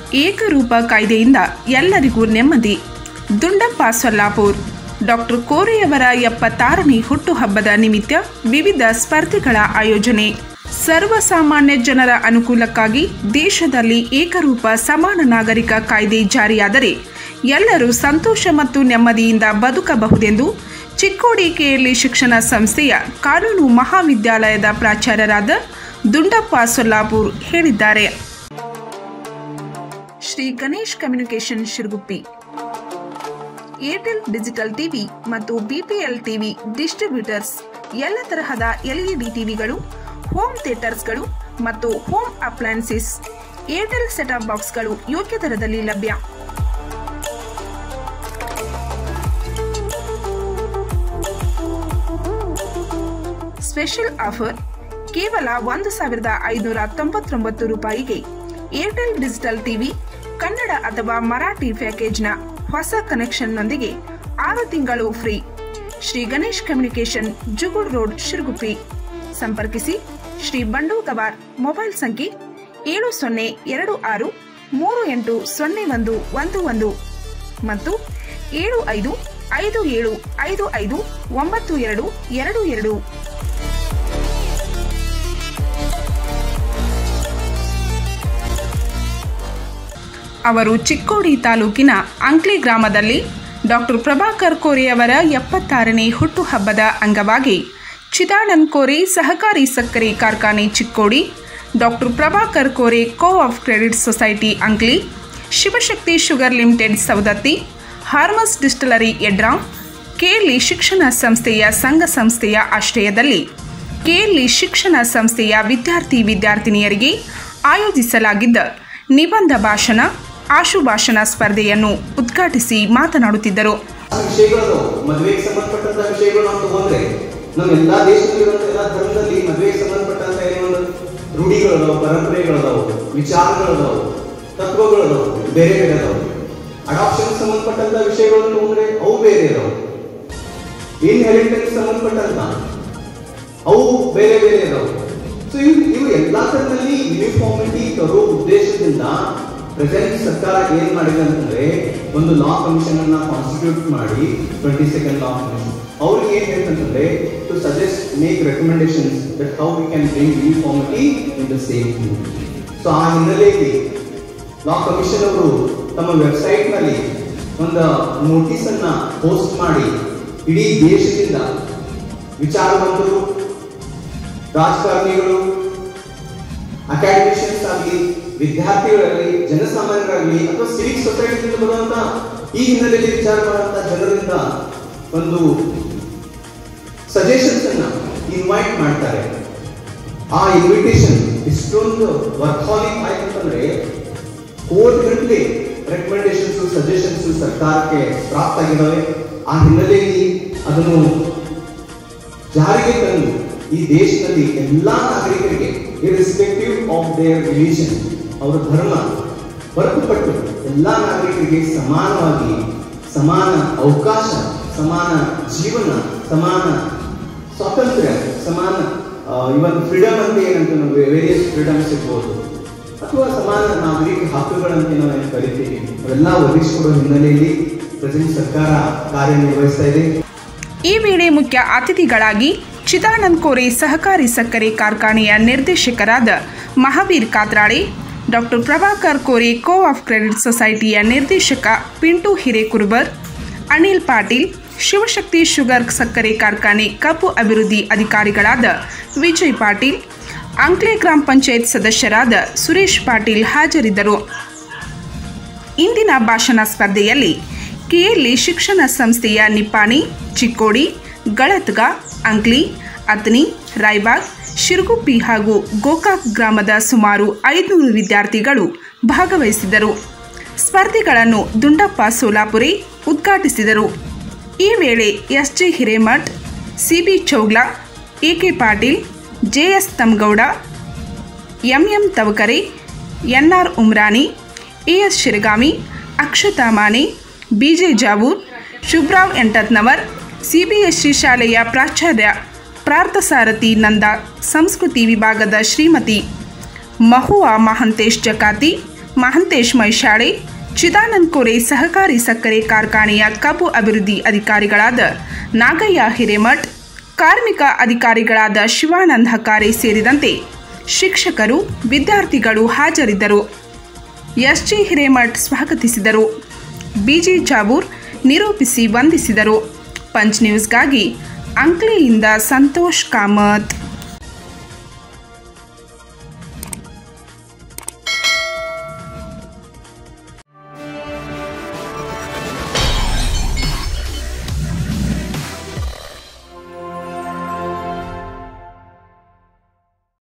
ಏಕರೂಪ ಕಾಯ್ದೆಯಿಂದ ಎಲ್ಲರಿಗೂ ನೆಮ್ಮದಿ ದುಂಡಪ್ಪ ಸೊಲ್ಲಾಪುರ್ ಡಾಕ್ಟರ್ ಕೋರೆಯವರ ಎಪ್ಪತ್ತಾರನೇ ಹುಟ್ಟುಹಬ್ಬದ ನಿಮಿತ್ತ ವಿವಿಧ ಸ್ಪರ್ಧೆಗಳ ಆಯೋಜನೆ ಸರ್ವಸಾಮಾನ್ಯ ಜನರ ಅನುಕೂಲಕ್ಕಾಗಿ ದೇಶದಲ್ಲಿ ಏಕರೂಪ ಸಮಾನ ನಾಗರಿಕ ಕಾಯ್ದೆ ಜಾರಿಯಾದರೆ ಎಲ್ಲರೂ ಸಂತೋಷ ಮತ್ತು ನೆಮ್ಮದಿಯಿಂದ ಬದುಕಬಹುದೆಂದು ಚಿಕ್ಕೋಡಿ ಕೆಎಲ್ಇ ಶಿಕ್ಷಣ ಸಂಸ್ಥೆಯ ಕಾನೂನು ಮಹಾವಿದ್ಯಾಲಯದ ಪ್ರಾಚಾರ್ಯರಾದ ದುಂಡಪ್ಪ ಸೊಲ್ಲಾಪುರ್ ಹೇಳಿದ್ದಾರೆ Shri Ganesh communication Shiraguppi Airtel digital TV ಮತ್ತು ಬಿಪಿಎಲ್ ಟಿವಿ ಡಿಸ್ಟ್ರಿಬ್ಯೂಟರ್ಸ್ ಎಲ್ಲ ತರಹದ ಎಲ್ಇಡಿ ಟಿವಿಗಳು ಹೋಮ್ ಥಿಯೇಟರ್ಸ್ಗಳು ಮತ್ತು ಹೋಮ್ ಅಪ್ಲಯನ್ಸಸ್ ಏರ್ಟೆಲ್ ಸೆಟಪ್ ಬಾಕ್ಸ್ಗಳು ಯೋಗ್ಯ ದರದಲ್ಲಿ ಲಭ್ಯ ಸ್ಪೆಷಲ್ ಆಫರ್ ಕೇವಲ ಒಂದು ಸಾವಿರದ ಐನೂರ ತೊಂಬತ್ತೊಂಬತ್ತು ರೂಪಾಯಿಗೆ ಏರ್ಟೆಲ್ ಡಿಜಿಟಲ್ ಟಿವಿ ಕನ್ನಡ ಅಥವಾ ಮರಾಠಿ ಪ್ಯಾಕೇಜ್ನ ಹೊಸ ಕನೆಕ್ಷನ್ನೊಂದಿಗೆ ಆರು ತಿಂಗಳು free Shri Ganesh communication Jugud road Shiraguppi ಸಂಪರ್ಕಿಸಿ ಶ್ರೀ ಬಂಡು ಗವಾರ್ ಮೊಬೈಲ್ ಸಂಖ್ಯೆ ಏಳು ಸೊನ್ನೆ ಎರಡು ಆರು ಮೂರು ಎಂಟು ಸೊನ್ನೆ ಒಂದು ಒಂದು ಒಂದು ಮತ್ತು ಏಳು ಐದು ಐದು ಏಳು ಐದು ಐದು ಒಂಬತ್ತು ಎರಡು ಎರಡು ಎರಡು ಅವರು ಚಿಕ್ಕೋಡಿ ತಾಲೂಕಿನ ಅಂಕ್ಲಿ ಗ್ರಾಮದಲ್ಲಿ ಡಾಕ್ಟರ್ ಪ್ರಭಾಕರ್ ಕೋರೆಯವರ ಎಪ್ಪತ್ತಾರನೇ ಹುಟ್ಟುಹಬ್ಬದ ಅಂಗವಾಗಿ ಚಿದಾನಂದ್ ಕೋರೆ ಸಹಕಾರಿ ಸಕ್ಕರೆ ಕಾರ್ಖಾನೆ Chikkodi doctor Prabhakar Kore co op credit society Ankli Shivashakti sugar limited Savadatti Hermes distillery ಎಡ್ರಾ ಕೆಎಲ್ಇ ಶಿಕ್ಷಣ ಸಂಸ್ಥೆಯ ಸಂಘ ಸಂಸ್ಥೆಯ ಆಶ್ರಯದಲ್ಲಿ ಕೆಎಲ್ಇ ಶಿಕ್ಷಣ ಸಂಸ್ಥೆಯ ವಿದ್ಯಾರ್ಥಿ ವಿದ್ಯಾರ್ಥಿನಿಯರಿಗೆ ಆಯೋಜಿಸಲಾಗಿದ್ದ ನಿಬಂಧ ಭಾಷಣ ಆಶುಭಾಷಣ ಸ್ಪರ್ಧೆಯನ್ನು ಉದ್ಘಾಟಿಸಿ ಮಾತನಾಡುತ್ತಿದ್ದರು ವಿಷಯಗಳು ಮದುವೆಗೆ ಸಂಬಂಧಪಟ್ಟಂತ ವಿಷಯಗಳು ನಾವು ತಗೊಂಡ್ರೆ ನಮ್ಮ ಎಲ್ಲಾ ದೇಶದಲ್ಲಿರುವಂತ ಎಲ್ಲಾ ಧರ್ಮದಲ್ಲಿ ಮದುವೆಗೆ ಸಂಬಂಧಪಟ್ಟಂತ ಏನೋ ಒಂದು ರೂಢಿಗಳದಾವು ಪರಂಪರೆಗಳದಾವು ವಿಚಾರಗಳದಾವು ತತ್ವಗಳದಾವು ಬೇರೆ ಬೇರೆ ಅದಾವು ಅಡಾಪ್ಷನ್ ಸಂಬಂಧಪಟ್ಟಂತ ವಿಷಯಗಳನ್ನು ತಗೊಂಡ್ರೆ ಅವು ಬೇರೆ ಇದಾವು ಇನ್ಹೆರಿಟೆನ್ಸ್ ಸಂಬಂಧಪಟ್ಟಂತ ಅವು ಬೇರೆ ಬೇರೆ ಇದಾವು ಸೊ ಇವು ಇವು ಎಲ್ಲಾ ತರದಲ್ಲಿ ಯೂನಿಫಾರ್ಮಿಟಿ ತರೋ ಉದ್ದೇಶದಿಂದ ಪ್ರೆಸೆಂಟ್ ಸರ್ಕಾರ ಏನ್ ಮಾಡಿದೆ ಅಂತಂದ್ರೆ ಒಂದು ಲಾ ಕಮಿಷನ್ ಅನ್ನ ಕಾನ್ಸ್ಟಿಟ್ಯೂಟ್ ಮಾಡಿ ಟ್ವೆಂಟಿ ಸೆಕೆಂಡ್ ಲಾ ಕಮಿಷನ್ ಅವ್ರಿಗೆ ಏನ್ ಹೇಳ್ತಂತಂದ್ರೆ to suggest make recommendations that how we can bring uniformity in the same so ಆ ಹಿನ್ನೆಲೆಯಲ್ಲಿ ಲಾ ಕಮಿಷನ್ ಅವರು ತಮ್ಮ ವೆಬ್ಸೈಟ್ ನಲ್ಲಿ ಒಂದು ನೋಟಿಸ್ ಅನ್ನ ಪೋಸ್ಟ್ ಮಾಡಿ ಇಡೀ ದೇಶದಿಂದ ವಿಚಾರವಂತರು ರಾಜಕಾರಣಿಗಳು ಅಕಾಡೆಮಿಷಿಯನ್ಸ್ ಆಗಲಿ ವಿದ್ಯಾರ್ಥಿಗಳಾಗಲಿ ಜನಸಾಮಾನ್ಯರಾಗಲಿ ಅಥವಾ ಸಿವಿಕ್ ಸೊಸೈಟಿಯಿಂದ ಬರುವಂತ ಈ ಹಿನ್ನೆಲೆಯಲ್ಲಿ ವಿಚಾರ ಮಾಡುವಂತ ಜನರಿಂದ ಒಂದು ಸಜೆಷನ್ಸ್ ಅನ್ನ ಇನ್ವೈಟ್ ಮಾಡ್ತಾರೆ ಆ ಇನ್ವಿಟೇಷನ್ ಇಷ್ಟೊಂದು ವರ್ಕಾಲಿಕ್ ಆಯ್ತು ಅಂತಂದ್ರೆ ಕೋಟಿ ಗಂಟೆ ರೆಕಮೆಂಡೇಶನ್ಸ್ ಸಜೆಷನ್ಸ್ ಸರ್ಕಾರಕ್ಕೆ ಪ್ರಾಪ್ತ ಆಗಿದ್ದಾವೆ ಆ ಹಿನ್ನೆಲೆಯಲ್ಲಿ ಅದನ್ನು ಜಾರಿಗೆ ತಂದು ಈ ದೇಶದಲ್ಲಿ ಎಲ್ಲಾ ನಾಗರಿಕರಿಗೆ ಇರ್ರೆಸ್ಪೆಕ್ಟಿವ್ ಆಫ್ ದೇರ್ ರಿಲಿಜನ್ ಅವರ ಧರ್ಮ ಹೊರತುಪಟ್ಟು ಎಲ್ಲಾ ನಾಗರಿಕರಿಗೆ ಸಮಾನವಾಗಿ ಸಮಾನ ಅವಕಾಶ ಸಮಾನ ಜೀವನ ಸಮಾನ ಸ್ವಾತಂತ್ರ್ಯ ಸಮಾನ ಇವನ್ ಫ್ರೀಡಮ್ ಅಂತ ಏನಂತ ನಾವು ವೇರಿಯಸ್ ಫ್ರೀಡಮ್ಸ್ ಇರ್ಬೋದು ಅಥವಾ ಸಮಾನ ನಾಗರಿಕ ಹಕ್ಕುಗಳಂತ ನಾವು ಏನು ಕರಿತೀವಿ ಅವೆಲ್ಲ ಒದಗಿಸಿಕೊಡೋ ಹಿನ್ನೆಲೆಯಲ್ಲಿ ಪ್ರೆಸೆಂಟ್ ಸರ್ಕಾರ ಕಾರ್ಯನಿರ್ವಹಿಸ್ತಾ ಇದೆ ಈ ವೇಳೆ ಮುಖ್ಯ ಅತಿಥಿಗಳಾಗಿ ಚಿದಾನಂದ್ ಕೋರೆ ಸಹಕಾರಿ ಸಕ್ಕರೆ ಕಾರ್ಖಾನೆಯ ನಿರ್ದೇಶಕರಾದ Mahavir Katrale doctor Prabhakar Kore co op credit ಸೊಸೈಟಿಯ ನಿರ್ದೇಶಕ ಪಿಂಟು ಹಿರೇಕುರ್ಬರ್ ಅನಿಲ್ ಪಾಟೀಲ್ ಶಿವಶಕ್ತಿ ಶುಗರ್ ಸಕ್ಕರೆ ಕಾರ್ಖಾನೆ ಕಬ್ಬು ಅಭಿವೃದ್ಧಿ ಅಧಿಕಾರಿಗಳಾದ ವಿಜಯ್ ಪಾಟೀಲ್ ಅಂಕ್ಲೆ ಗ್ರಾಮ ಪಂಚಾಯತ್ ಸದಸ್ಯರಾದ ಸುರೇಶ್ ಪಾಟೀಲ್ ಹಾಜರಿದ್ದರು ಇಂದಿನ ಭಾಷಣ ಸ್ಪರ್ಧೆಯಲ್ಲಿ ಕೆಎಲ್ಇ ಶಿಕ್ಷಣ ಸಂಸ್ಥೆಯ ನಿಪ್ಪಾಣಿ ಚಿಕ್ಕೋಡಿ ಗಳತ್ಗ ಅಂಕ್ಲಿ ಅತ್ನಿ ರಾಯ್ಬಾಗ್ ಶಿರಗುಪ್ಪಿ ಹಾಗೂ ಗೋಕಾಕ್ ಗ್ರಾಮದ ಸುಮಾರು ಐದುನೂರು ವಿದ್ಯಾರ್ಥಿಗಳು ಭಾಗವಹಿಸಿದರು ಸ್ಪರ್ಧೆಗಳನ್ನು ದುಂಡಪ್ಪ ಸೋಲಾಪುರಿ ಉದ್ಘಾಟಿಸಿದರು ಈ ವೇಳೆ S J Hiremath C B Chougla A K Patil J S Tamgouda M M Tavakare N R Umrani A S Shiragami Akshata Mane B J Javoor Shubhrav Entatnavar CBSE ಶಾಲೆಯ ಪ್ರಾಚಾರ್ಯ ಪ್ರಾರ್ಥಸಾರಥಿ ನಂದ ಸಂಸ್ಕೃತಿ ವಿಭಾಗದ ಶ್ರೀಮತಿ ಮಹುವಾ ಮಹಂತೇಶ್ ಜಕಾತಿ ಮಹಂತೇಶ್ ಮೈಶಾಳೆ ಚಿದಾನಂದ್ ಕೋರೆ ಸಹಕಾರಿ ಸಕ್ಕರೆ ಕಾರ್ಖಾನೆಯ ಕಬ್ಬು ಅಭಿವೃದ್ಧಿ ಅಧಿಕಾರಿಗಳಾದ ನಾಗಯ್ಯ ಹಿರೇಮಠ್ ಕಾರ್ಮಿಕ ಅಧಿಕಾರಿಗಳಾದ ಶಿವಾನಂದ ಹಕಾರೆ ಸೇರಿದಂತೆ ಶಿಕ್ಷಕರು ವಿದ್ಯಾರ್ಥಿಗಳು ಹಾಜರಿದ್ದರು ಎಸ್ಜಿ ಹಿರೇಮಠ್ ಸ್ವಾಗತಿಸಿದರು ಬಿಜಿ ಜಾಬೂರ್ ನಿರೂಪಿಸಿ ವಂದಿಸಿದರು ಪಂಚ್ ನ್ಯೂಸ್ಗಾಗಿ ಅಂಕ್ಲಿಯಿಂದ ಸಂತೋಷ್ ಕಾಮತ್